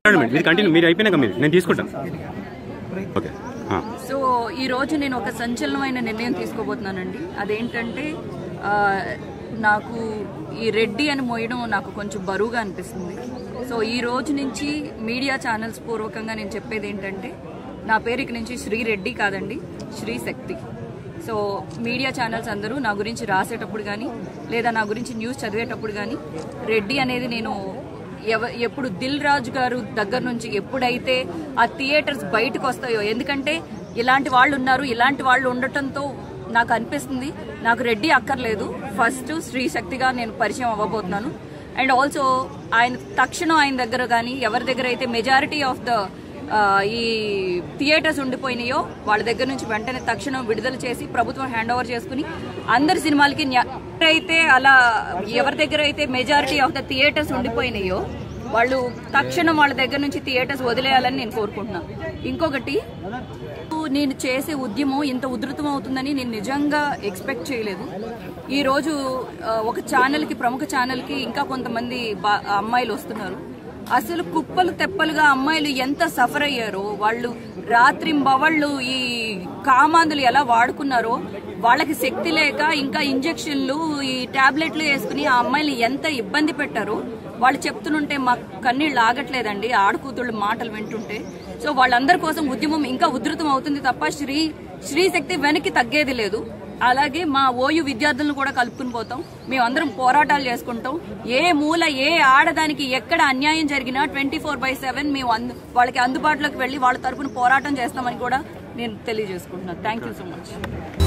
Madam మీరు continue మీరు అయిపోయినాక మీరు నేను తీసుకుంటాను ఓకే ఆ. సో ఈ రోజు నేను ఒక సంచలనమైన నిర్ణయం తీసుకోబోతున్నానండి అదేంటంటే ఆ, నాకు ఈ రెడ్డి అని మోయడం నాకు కొంచెం బరువుగా అనిపిస్తుంది సో ఈ రోజు నుంచి మీడియా ఛానల్స్ పూర్వకంగా నేను చెప్పేది ఏంటంటే నా పేరు ఇక నుంచి శ్రీ రెడ్డి కాదండి Sri Shakti so media channels అందరూ నా గురించి రాసేటప్పుడు కానీ లేదా నా గురించి న్యూస్ చదివేటప్పుడు కానీ రెడ్డి అనేది నేను ఎవ ఎప్పుడు దిల్ రాజు గారు దగ్గర నుంచి ఎప్పుడైతే ఆ థియేటర్స్ బయటకు వస్తాయో ఎందుకంటే ఇలాంటి వాళ్ళు ఉన్నారు ఇలాంటి వాళ్ళు ఉండటంతో నాకు అనిపిస్తుంది నాకు రెడ్డి అక్కర్లేదు ఫస్ట్ శ్రీ శక్తిగా నేను పరిచయం అవ్వబోతున్నాను అండ్ ఆల్సో ఆయన తక్షణం ఆయన దగ్గర కానీ ఎవరి దగ్గర అయితే మెజారిటీ ఆఫ్ ద ఈ థియేటర్స్ ఉండిపోయినాయో వాళ్ళ దగ్గర నుంచి వెంటనే తక్షణం విడుదల చేసి ప్రభుత్వం హ్యాండ్ ఓవర్ చేసుకుని అందరి సినిమాలకి న్యా- ఎవరైతే అలా ఎవరి దగ్గర అయితే మెజారిటీ ఆఫ్ ద థియేటర్స్ ఉండిపోయినాయో వాళ్ళు తక్షణం వాళ్ళ దగ్గర నుంచి థియేటర్స్ వదిలేయాలని నేను కోరుకుంటున్నాను ఇంకొకటి నేను చేసే ఉద్యమం ఇంత ఉధృతం అవుతుందని నేను నిజంగా ఎక్స్పెక్ట్ చేయలేదు ఈ రోజు ఆ, ఒక ఛానల్కి ప్రముఖ ఛానల్కి ఇంకా కొంతమంది బా- అమ్మాయిలు వస్తున్నారు అసలు కుప్పలు తెప్పలుగా అమ్మాయిలు ఎంత సఫర్ అయ్యారో వాళ్ళు రాత్రింబవళ్ళు ఈ కామాందులు ఎలా వాడుకున్నారో వాళ్ళకి శక్తి లేక ఇంకా ఇంజెక్షన్లు ఈ టాబ్లెట్లు వేసుకుని ఆ అమ్మాయిలు ఎంత ఇబ్బంది పెట్టారో వాళ్ళు చెప్తుంటే మా కన్నీళ్ళు ఆగట్లేదండి ఆడకూతుళ్ళు మాటలు వింటుంటే సో వాళ్ళందరి కోసం ఉద్యమం ఇంకా ఉధృతం అవుతుంది తప్ప శ్రీ శ్రీ శక్తి వెనక్కి తగ్గేది లేదు అలాగే మా ఓయు విద్యార్థులను కూడా కలుపుకుని పోతాం మేమందరం పోరాటాలు చేసుకుంటాం ఏ మూల ఏ ఆడదానికి ఎక్కడ అన్యాయం జరిగినా ట్వంటీ ఫోర్ బై సెవెన్ మేము అందు వాళ్ళకి అందుబాటులోకి వెళ్ళి వాళ్ళ తరపున పోరాటం చేస్తామని కూడా నేను తెలియజేసుకుంటున్నాను థ్యాంక్ యూ సో మచ్